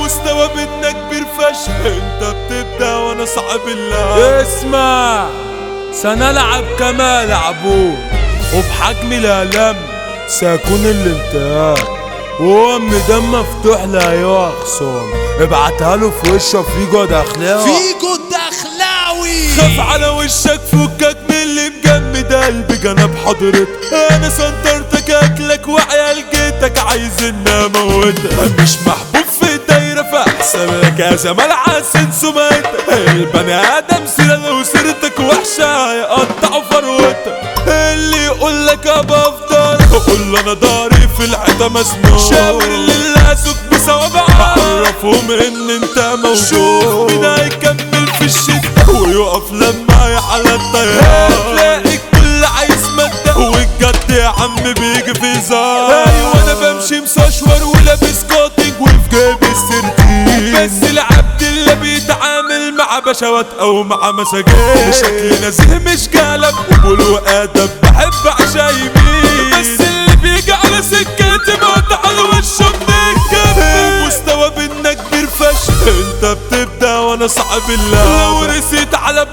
المستوى بدنا كبير فشخ انت بتبدا وانا صعب الله اسمع سنلعب كما لعبوا وبحجم الالم سيكون الانتهاء وام دم مفتوح لا يخصم ابعتها له في وشه فيجو داخلها فيجو الدخلاوي خاف على وشك فكك من اللي مجمد قلبي جنب حضرتك انا سنترتك اكلك وعيال جيتك عايز ان اموتك مش محبوب في الدايره فاحسن لك يا زمال حسن سمعتك البني ادم سيره لو سيرتك وحشه هيقطعوا فروتك اللي يقول لك ابقى افضل قول له انا ضاري في الحيطه مسنون شاور للاسك بصوابعك عرفهم ان انت موجود مين هيكمل في الشده ويقف لما يعلى الطيار هتلاقي الكل عايز مادة والجد يا عم بيجي في زار ايوه انا بمشي مسشور ولابس كوتنج وفي جيبي السردين بس العبد اللي بيتعامل مع بشوات او مع مساجين شكلي نزيه مش قلب وبقول وادب بحب عشايمين بس اللي بيجي على سكتي بقطع على وشه بنكب المستوى بينا كبير فشخ انت بتبدا وانا صعب الله لو رسيت على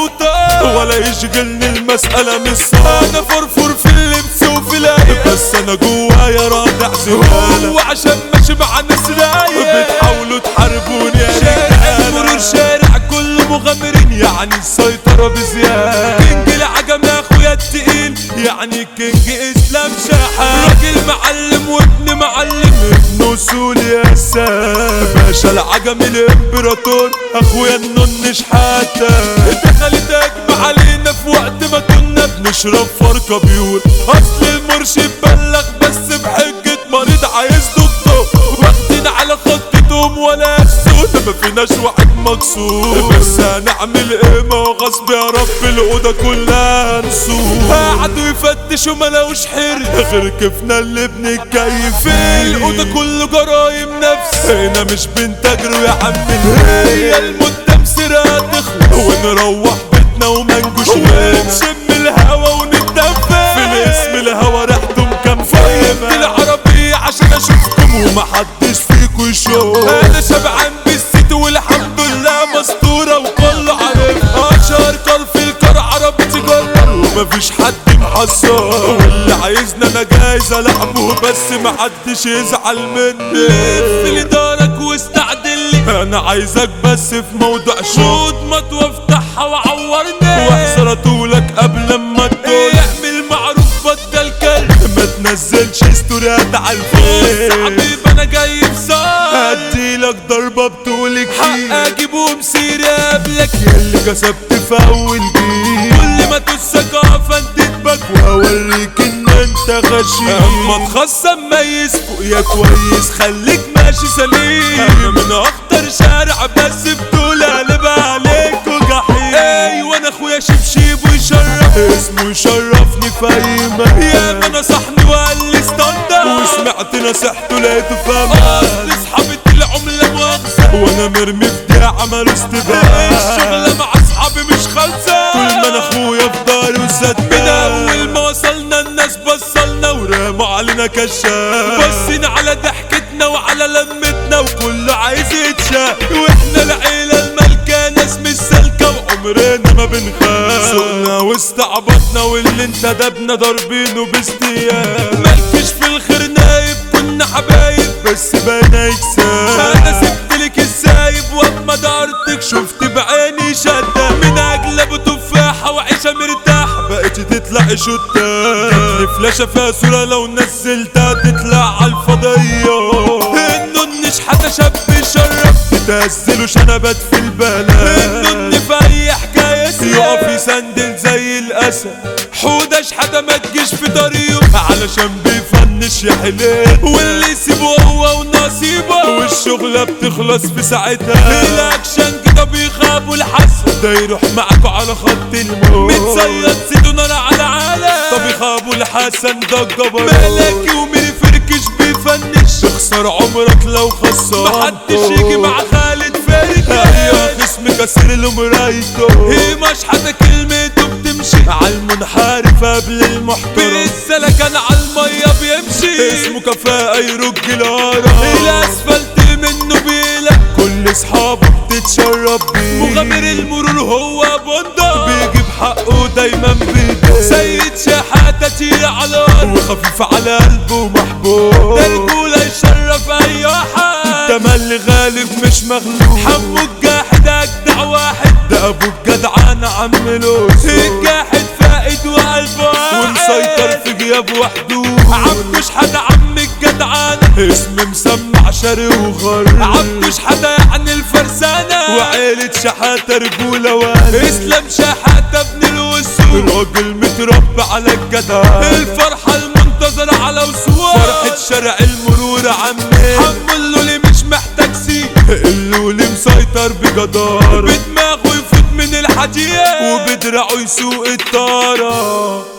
بموتة ولا يشغلني المسألة مش صعب انا فرفور في اللبس وفي العين بس انا جوايا رادع زبالة وعشان ماشي مع ناس رايق بتحاولوا تحاربوني يا شارع المرور شارع كله مغامرين يعني السيطرة بزيادة كينج العجم يا اخويا التقيل يعني كينج اسلام شاحة راجل معلم وابن معلم ابن اصول يا سام باشا العجم الامبراطور اخويا النون شحاتة دخلت اجمع علينا في وقت ما كنا بنشرب فرقة بيور اصل المرشد بلغ بس بحجة مريض عايز دكتور واخدين على خطتهم ولا السود ما فيناش واحد مكسور بس هنعمل ايه ما هو غصب يا رب الاوضه كلها نسور قعدوا يفتشوا ما لقوش حر غير كيفنا اللي بنتكيف فيه الاوضه كله جرايم نفس هنا مش بنتجروا يا عم هي المده مسيرها تخلص ونروح بيتنا وما نجوش ونشم الهوا ونتدفى في الاسم الهوا ريحته مكمفة العربية عشان اشوفكم ومحدش فيكم يشوف انا شبعان بالست والحمد لله مستورة وكله عارف اشهر كار في الكار عربيتي جرب ومفيش حد محصر واللي عايزنا انا جايز العبه بس محدش يزعل مني لف لدارك واستعدل لي انا عايزك بس في موضوع شوط ما وافتحها وعورني واحذر اطولك قبل ما تقول اعمل معروف بدل كلب ما تنزلش ستوريات على الفيس حبيب انا جاي بصار هديلك ضربة بطولك حق اجيبه مسيري قبلك ياللي كسبت في اول جيل كل ما تسك اقف انتدبك واوريك ان انت غشيم اما تخصم ميز فوق يا كويس خليك ماشي سليم انا من اخطر شارع بس بطول قلب عليك وجحيم ايوه انا اخويا شبشب ويشرف اسمه يشرفني في اي مكان يا ما نصحني وقال لي استنى وسمعت نصيحته لقيته فاهم اصل اصحابي طلعوا من مؤاخذة وانا مرمي في دي عملوا استباحة الشغلة مع اصحابي مش خالصة كل ما انا اخويا في داري وصدق من اول ما وصلنا الناس بصلنا ورموا علينا كشاف بصينا على ضحكتنا وعلى لمتنا وكله عايز يتشاف واحنا العيلة المالكة ناس مش سالكة وعمرنا ما بنخاف سوقنا واستعبطنا واللي انتدبنا ضاربينه باستياب مالكش في الخير نايب كنا حبايب بس بقينا يكسب انا سبت لك السايب واما دارتك شفت بعيني شدة من اجل ابو تفاحة وعيشة مرتاحة بقيت تطلع شتة جاتلي فلاشة فيها صورة لو نزلتها تطلع على الفضية انه حتى شاب شرف تتهزلوا شنبات في البلد انه في اي حكاية يقف يسندل زي الاسد حودة شحاتة ما تجيش في طريقه علشان بيفنش يا حلال واللي يسيبه هو ونصيبه والشغلة بتخلص في ساعتها الاكشن كده بيخافوا الحسن ده يروح معاكوا على خط الموت متصيد سيدو نار على عالم طب يخافوا الحسن ده الجبر ملكي وميري فركش بيفنش تخسر عمرك لو خسر محدش يجي مع خالد فركش يا خصم كسر له مرايته هي مش حتى كلمته بتمشي على المنحرف قبل المحترم بالسلكان على المية بيمشي اسمه كفاءة يرج الهرم الاسفلت منه بيلا على الارض وخفيف على قلبه ومحبوب ده رجولة يشرف اي واحد ده ملي غالب مش مغلوب حمو الجاحد اجدع واحد ده ابو الجدعان عم لوس الجاحد فائد وقلبه ومسيطر في غياب وحدود عبدو شحاتة عم الجدعان اسم مسمع شري وغر عبدو شحاتة يعني الفرسانة وعيلة شحاتة رجولة وانا اسلام شحاتة ابن الوسوق راجل متربى على الجدع الفرحة المنتظرة على وسوق فرحة شارع المرور عمي حمو اللي مش محتاج سي اللولي مسيطر بجدارة بدماغه يفوت من الحديد وبدراعه يسوق الطارة